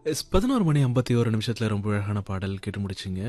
S பதினோரு மணி ஐம்பத்தி ஒரு நிமிஷத்தில் ரொம்ப அழகான பாடல் கேட்டு முடிச்சிங்க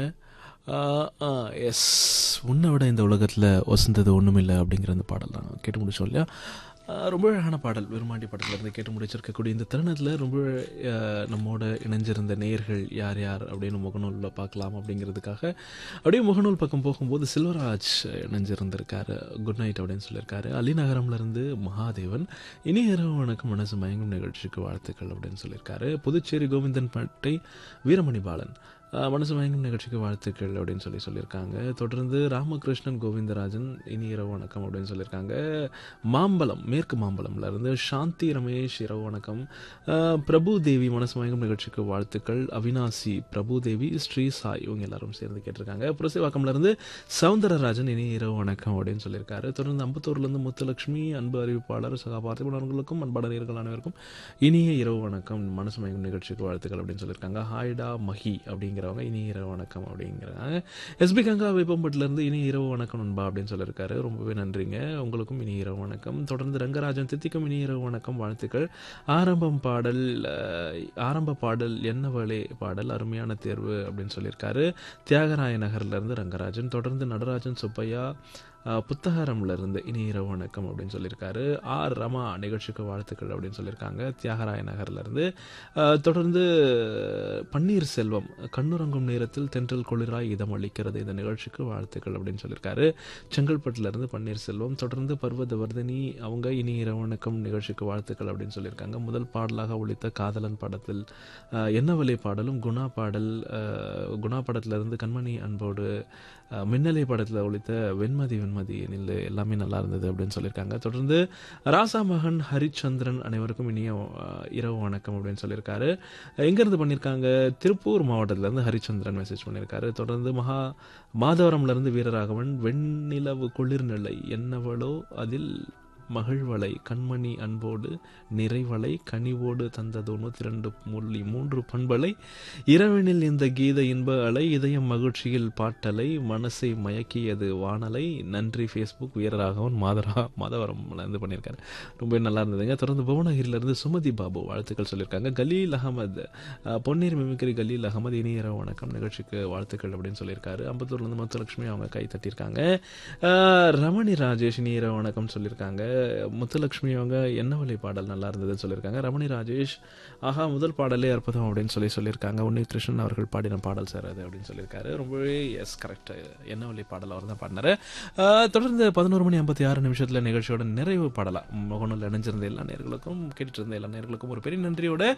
எஸ் உன்னை விட இந்த உலகத்தில் வசந்தது ஒன்றுமில்லை அப்படிங்கிற அந்த பாடல் தான் கேட்டு முடிச்சோம் இல்லையா ஆ, ரொம்ப அழகான பாடல் விருமாண்டி படத்துலேருந்து கேட்டு முடிச்சிருக்கக்கூடிய இந்த தருணத்தில் ரொம்ப ஆ, நம்மோட இணைஞ்சிருந்த நேயர்கள் யார் யார் அப்படின்னு முகநூலில் பார்க்கலாம் அப்படிங்கிறதுக்காக அப்படியே முகநூல் பக்கம் போகும்போது செல்வராஜ் இணைஞ்சிருந்திருக்காரு குட் நைட் அப்படின்னு சொல்லியிருக்காரு அலிநகரம்லேருந்து மகாதேவன் இனி இரவு வணக்கம் மனசு மயங்கும் நிகழ்ச்சிக்கு வாழ்த்துக்கள் அப்படின்னு சொல்லியிருக்காரு புதுச்சேரி கோவிந்தன் பட்டை வீரமணி பாலன் ஆஹ் மனசு மயங்கும் நிகழ்ச்சிக்கு வாழ்த்துக்கள் அப்படின்னு சொல்லி சொல்லியிருக்காங்க தொடர்ந்து ராமகிருஷ்ணன் கோவிந்தராஜன் இனி இரவு வணக்கம் அப்படின்னு சொல்லியிருக்காங்க மாம்பலம் மேற்கு மாம்பலம்ல இருந்து சாந்தி ரமேஷ் இரவு வணக்கம் ஆஹ் பிரபு தேவி மனசு மயங்கும் நிகழ்ச்சிக்கு வாழ்த்துக்கள் அவினாசி பிரபு தேவி ஸ்ரீ சாய் இவங்க எல்லாரும் சேர்ந்து கேட்டிருக்காங்க புரசைவாக்கம்ல இருந்து சவுந்தரராஜன் இனி இரவு வணக்கம் அப்படின்னு சொல்லியிருக்காரு தொடர்ந்து அம்பத்தூர்ல இருந்து முத்துலட்சுமி அன்பு அறிவிப்பாளர் சகா பார்த்திபனவர்களுக்கும் அன்பான நேர்கள் அனைவருக்கும் இனிய இரவு வணக்கம் மனசு மயங்கும் நிகழ்ச்சிக்கு வாழ்த்துக்கள் அப்படின்னு சொல்லியிருக்காங்க ஹாய்டா மஹி அப்படிங்கிறவங்க இனிய இரவு வணக்கம் அப்படிங்கிறாங்க எஸ்பி கங்கா வேப்பம்பட்டில இருந்து இனி இரவு வணக்கம் நண்பா அப்படின்னு சொல்லியிருக்காரு ரொம்பவே நன்றிங்க உங்களுக்கும் இனி இரவு வணக்கம் தொடர்ந்து ரங்கராஜன் தித்திக்கும் இனி இரவு வணக்கம் வாழ்த்துக்கள் ஆரம்பம் பாடல் அஹ், ஆரம்ப பாடல் என்னவளே பாடல் அருமையான தேர்வு அப்படின்னு சொல்லியிருக்காரு தியாகராய நகர்ல இருந்து ரங்கராஜன் தொடர்ந்து நடராஜன் சுப்பையா அஹ், புத்தகரம்ல இருந்து இனி இரவு வணக்கம் அப்படின்னு சொல்லியிருக்காரு ஆர் ரமா நிகழ்ச்சிக்கு வாழ்த்துக்கள் அப்படின்னு சொல்லியிருக்காங்க தியாகராய நகர்ல இருந்து அஹ், தொடர்ந்து பன்னீர் செல்வம் கண்ணுறங்கும் நேரத்தில் தென்றல் குளிராய் இதம் அளிக்கிறது இந்த நிகழ்ச்சிக்கு வாழ்த்துக்கள் அப்படின்னு சொல்லியிருக்காரு செங்கல்பட்டுல இருந்து பன்னீர் செல்வம் தொடர்ந்து பர்வத வர்தினி அவங்க இனி இரவு வணக்கம் நிகழ்ச்சிக்கு வாழ்த்துக்கள் அப்படின்னு சொல்லியிருக்காங்க முதல் பாடலாக ஒழித்த காதலன் படத்தில் அஹ், என்ன வலை பாடலும் குணா பாடல் அஹ், குணா படத்துல இருந்து கண்மணி அன்போடு அஹ், மின்னலை படத்தில் ஒழித்த வெண்மதி வெண்மதி நில்லு எல்லாமே நல்லா இருந்தது அப்படின்னு சொல்லியிருக்காங்க தொடர்ந்து ராசா மகன் ஹரிச்சந்திரன் அனைவருக்கும் இனிய அஹ், இரவு வணக்கம் அப்படின்னு சொல்லியிருக்காரு எங்கேருந்து பண்ணியிருக்காங்க திருப்பூர் மாவட்டத்திலேருந்து ஹரிச்சந்திரன் மெசேஜ் பண்ணியிருக்காரு தொடர்ந்து மகா மாதவரம்லேருந்து வீரராகவன் வெண்ணிலவு குளிர்நிலை என்னவளோ அதில் மகிழ்வலை கண்மணி அன்போடு நிறைவலை கனிவோடு தந்த தொண்ணூத்தி ரெண்டு முள்ளி மூன்று பண்பலை இரவெனில் இந்த கீத இன்ப அலை இதயம் மகிழ்ச்சியில் பாட்டலை மனசை மயக்கியது வானலை நன்றி ஃபேஸ்புக் வீரராகவன் மாதரா மாதவரம்ல இருந்து பண்ணியிருக்காரு ரொம்ப நல்லா இருந்ததுங்க தொடர்ந்து புவனகிரியிலிருந்து சுமதி பாபு வாழ்த்துக்கள் சொல்லியிருக்காங்க கலீல் அகமது அஹ், பொன்னீர் மிமிக்ரி கலீல் அகமது இனிய இரவு வணக்கம் நிகழ்ச்சிக்கு வாழ்த்துக்கள் அப்படின்னு சொல்லியிருக்காரு அம்பத்தூர்லேருந்து முத்துலட்சுமி அவங்க கை தட்டியிருக்காங்க அஹ், ரமணி ராஜேஷ் இனிய இரவு வணக்கம் சொல்லியிருக்காங்க முத்துலட்சுமி அவங்க என்ன வழி பாடல் நல்லா இருந்ததுன்னு சொல்லியிருக்காங்க ரமணி ராஜேஷ் ஆஹா முதல் பாடலே அற்புதம் அப்படின்னு சொல்லி சொல்லியிருக்காங்க உன்னி கிருஷ்ணன் அவர்கள் பாடின பாடல் சார் அது அப்படின்னு சொல்லியிருக்காரு ரொம்பவே எஸ் கரெக்ட் என்ன வழி பாடல் அவர் தான் பாடினாரு அஹ், தொடர்ந்து பதினோரு மணி ஐம்பத்தி ஆறு நிமிஷத்தில் நிகழ்ச்சியோட நிறைவு பாடலாம் முகநூல் இணைஞ்சிருந்த எல்லா நேர்களுக்கும் கேட்டுட்டு இருந்த எல்லா நேர்களுக்கும் ஒரு பெரிய நன்றியோட